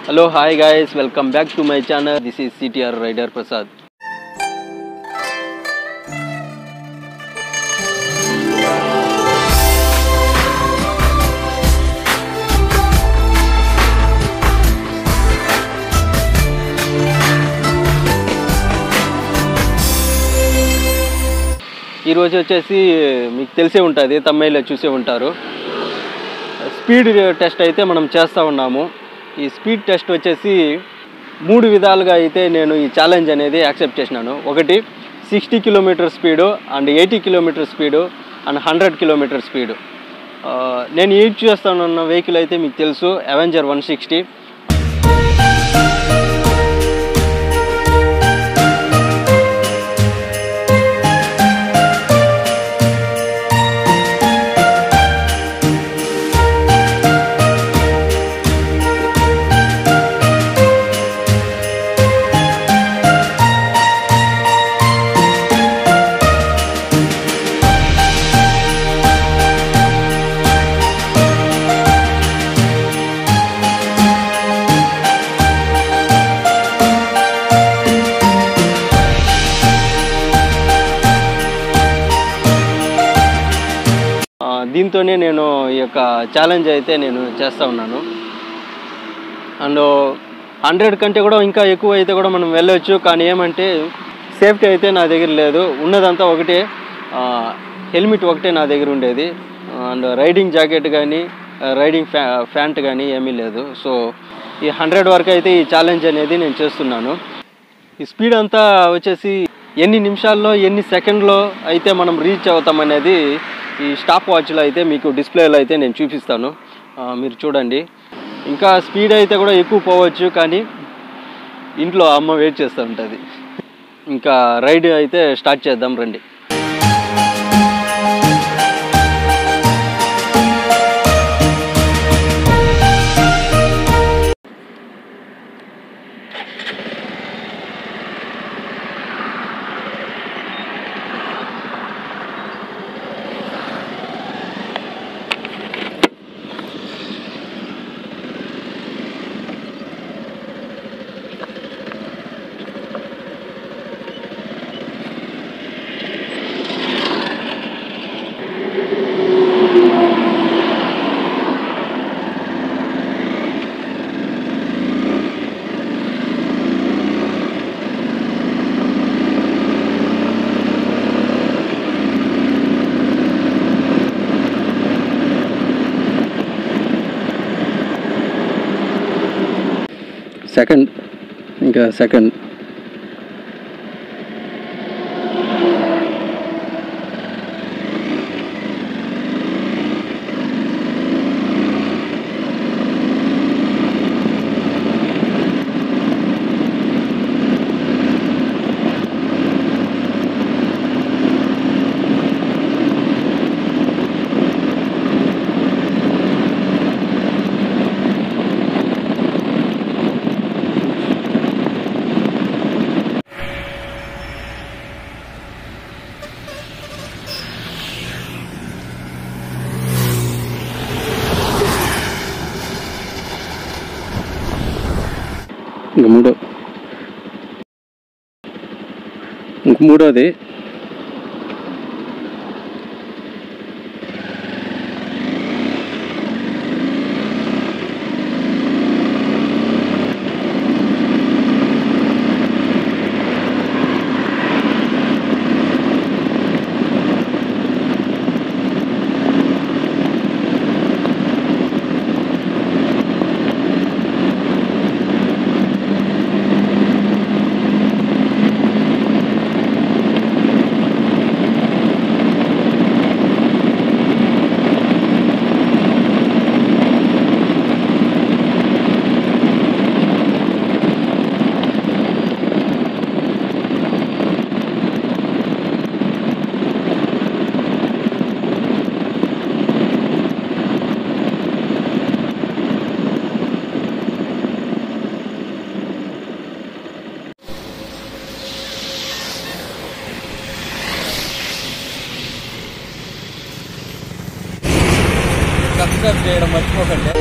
hello hi guys welcome back to my channel this is CTR rider Prasad ఈరోజు వచ్చేసి మీకు తెలిసే ఉంటుంది తమిళలో చూసే ఉంటారు స్పీడ్ టెస్ట్ అయితే మనం చేస్తూ ఉన్నాము ఈ స్పీడ్ టెస్ట్ వచ్చేసి మూడు విధాలుగా అయితే నేను ఈ ఛాలెంజ్ అనేది యాక్సెప్ట్ చేసినాను ఒకటి sixty kilometer speed and eighty kilometer speed and hundred kilometer speed నేను యూజ్ చేస్తానున్న వెహికల్ అయితే మీకు తెలుసు అవెంజర్ వన్ సిక్స్టీ ఆ, దీంతోనే నేను ఈ యొక్క ఛాలెంజ్ అయితే నేను చేస్తూ ఉన్నాను అండ్ హండ్రెడ్ కంటే కూడా ఇంకా ఎక్కువ అయితే కూడా మనం వెళ్ళొచ్చు కానీ ఏమంటే సేఫ్టీ అయితే నా దగ్గర లేదు ఉన్నదంతా ఒకటే హెల్మెట్ ఒకటే నా దగ్గర ఉండేది అండ్ రైడింగ్ జాకెట్ కానీ రైడింగ్ ఫ్యా ఫ్యాంట్ కానీ ఏమీ లేదు సో ఈ హండ్రెడ్ వరకు అయితే ఈ ఛాలెంజ్ అనేది నేను చేస్తున్నాను ఈ స్పీడ్ అంతా వచ్చేసి ఎన్ని నిమిషాల్లో ఎన్ని సెకండ్లో అయితే మనం రీచ్ అవుతాం అనేది ఈ స్టాప్ వాచ్లో అయితే మీకు డిస్ప్లేలో అయితే నేను చూపిస్తాను ఆ, మీరు చూడండి ఇంకా స్పీడ్ అయితే కూడా ఎక్కువ పోవచ్చు కానీ ఇంట్లో అమ్మ వెయిట్ చేస్తూ ఉంటుంది ఇంకా రైడ్ అయితే స్టార్ట్ చేద్దాం రండి సెకండ్ ఇంకా సెకండ్ ఇంక మూడో ఇంక మూడోది సబ్స్క్రైబ్ చేయడం మర్చిపోకండి